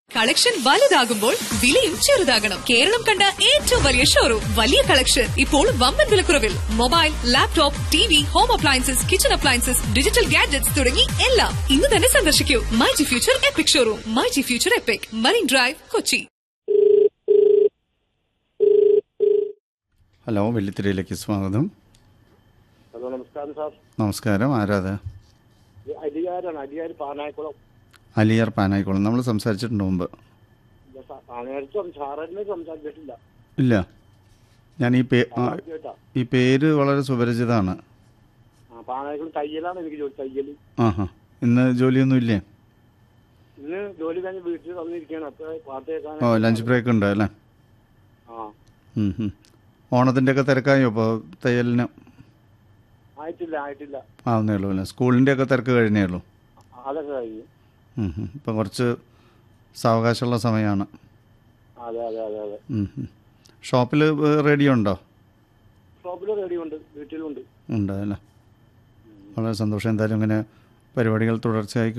Collection വലുതാകുമ്പോൾ വിലയും ചെറുതാകണം കേരളം കണ്ട ഏറ്റവും വലിയ ഷോറൂം വലിയ കളക്ഷൻ ഇപ്പോൾ വമ്പൻ വിലക്കുറവിൽ mobile laptop T V home appliances kitchen appliances digital gadgets തുടങ്ങി എല്ലാം ഇന്ന് തന്നെ സന്ദർശിക്കൂ my G future epic showroom my G future epic marine drive Kochi hello വെള്ളിത്തിരയിലേക്ക് സ്വാഗതം ഹലോ നമസ്കാരം സാർ നമസ്കാരം ആരാത് ഇത് അലിയാരാണ് അലിയാർ പാനായക്കുളം അലിയാർ പാനായിക്കോളം നമ്മൾ സംസാരിച്ചിട്ടുണ്ട് മുമ്പ് ഇല്ല സാർ, പാനായത്തും സാറിനെ സംസാരിച്ചിട്ടില്ല ഇല്ല ഞാൻ ഈ പേ ആ, കേട്ടാ ഈ പേര് വളരെ സുപരിചിതമാണ് ആ പാനായക്കുളം തയ്യലാണ് എനിക്ക് ജോലി തയ്യൽ ആഹാ ഇന്ന് ജോലിയൊന്നും ഇല്ലേ ഇന്ന് ജോലി കഴിഞ്ഞ് വീട്ടിൽ വന്നിരിക്കുകയാണ് അപ്പൊ പാട്ട് കേൾക്കാൻ ഓ ലഞ്ച് ബ്രേക്ക് ഉണ്ട് അല്ലേ ആ ഉം, ഉം. ഓണത്തിൻ്റെ ഒക്കെ തിരക്കായോ ഇപ്പോൾ തയ്യലിന് ആയിട്ടില്ല ആയിട്ടില്ല ആവുന്നേ ഉള്ളൂ അല്ലേ സ്കൂളിൻ്റെ ഒക്കെ തിരക്ക് കഴിഞ്ഞേ ഉള്ളൂ ആ, അതൊക്കെ കഴിഞ്ഞു ഉം, ഉം. ഇപ്പം കുറച്ച് സാവകാശമുള്ള സമയമാണ് അതെ അതെ അതെ അതെ ഉം, ഉം. ഷോപ്പിൽ റേഡിയോ ഉണ്ടോ ഷോപ്പിൽ റെഡിയുണ്ട് വീട്ടിലുണ്ട് ഉണ്ട് അല്ലേ വളരെ സന്തോഷം എന്തായാലും ഇങ്ങനെ പരിപാടികൾ തുടർച്ചയായി